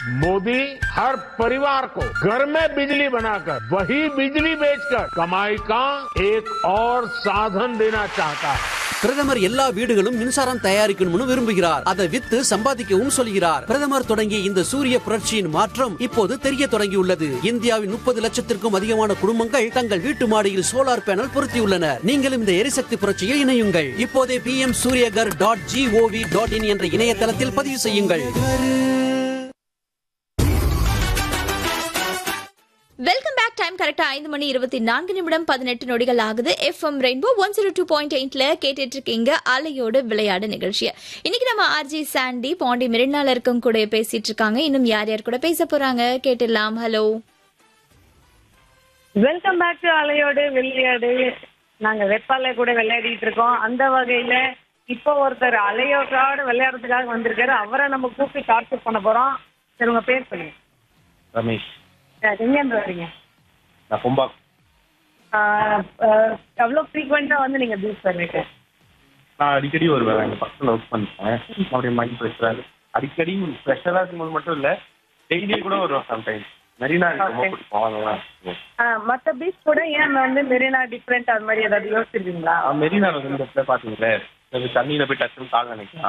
मोदी हर परिवार को घर में बिजली बनाकर वही बिजली बेचकर कमाई का एक और साधन देना चाहता है பிரதமர் எல்லா வீடுகளும் மின்சாரம் தயாரிக்கணும்னு விரும்புகிறார் அதை வித்து சம்பாதிக்கவும் சொல்கிறார் பிரதமர் தொடங்கிய இந்த சூரிய புரட்சியின் மாற்றம் இப்போது தெரிய தொடங்கியுள்ளது இந்தியாவின் முப்பது லட்சத்திற்கும் அதிகமான குடும்பங்கள் தங்கள் வீட்டு மாடியில் சோலார் பேனல் பொருத்தியுள்ளனர் நீங்களும் இந்த எரிசக்தி புரட்சியில் இணையுங்கள் இப்போதே P M Suryaghar dot GOV dot in என்ற இணையதளத்தில் பதிவு செய்யுங்கள் வெல்கம் பேக் டைம் கரெக்டா ஐந்து மணி இருபத்தி நான்கு நிமிடம் பதினெட்டு நொடிகள் ஆகுது FM rainbow one zero two point எயிட்ல கேட்டுட்டு இருக்கீங்க அலையோடு விளையாடு நிகழ்ச்சியை இன்னைக்கு நம்ம ஆர்ஜி சாண்டி பாண்டி மெரினால இருக்கும் கூட பேசிட்டு இருக்காங்க இன்னும் யார் யார் கூட பேச போறாங்க கேட்டுடலாம் ஹலோ வெல்கம் பேக் டு அலையோடு விளையாடு நாங்க வெப்பால கூட விளையாடிட்டு இருக்கோம் அந்த வகையில இப்போ ஒருத்தர் அலையோட விளையாடுறதுக்காக வந்திருக்காரு அவரை நம்ம கூப்பிட்டு டார்ச்சர் பண்ண போறோம் சரி உங்க பேர் சொல்லுங்க ரமேஷ் சரி, எங்க இருந்து வரீங்க நான் கும்பா ஆஹ், ஆஹ், எவ்வளவு ஃப்ரீக்வெண்டா வந்து நீங்க பீச் பண்ணிட்டு நான் அடிக்கடி வருவேன் எங்கள் பக்கத்தில் ஒர்க் பண்ணிப்பேன் அப்படியே மைண்ட் ப்ரெஷராக அடிக்கடி ப்ரெஷராக இருக்கும்போது மட்டும் இல்லை டெய்லி கூட வருவேன் சம்டைம்ஸ் மெரினா எனக்கு ரொம்ப Okay. பிடிக்கும் அதெல்லாம் மத்த பீச் கூட ஏன் வந்து மெரினா டிஃப்ரெண்ட் அது மாதிரி ஏதாவது யோசிச்சிருக்கீங்களா மெரினா வந்து இந்த இடத்துல பார்த்தீங்களே தண்ணியில் போய் டச்சுன்னு தாங்க நினைக்கலாம்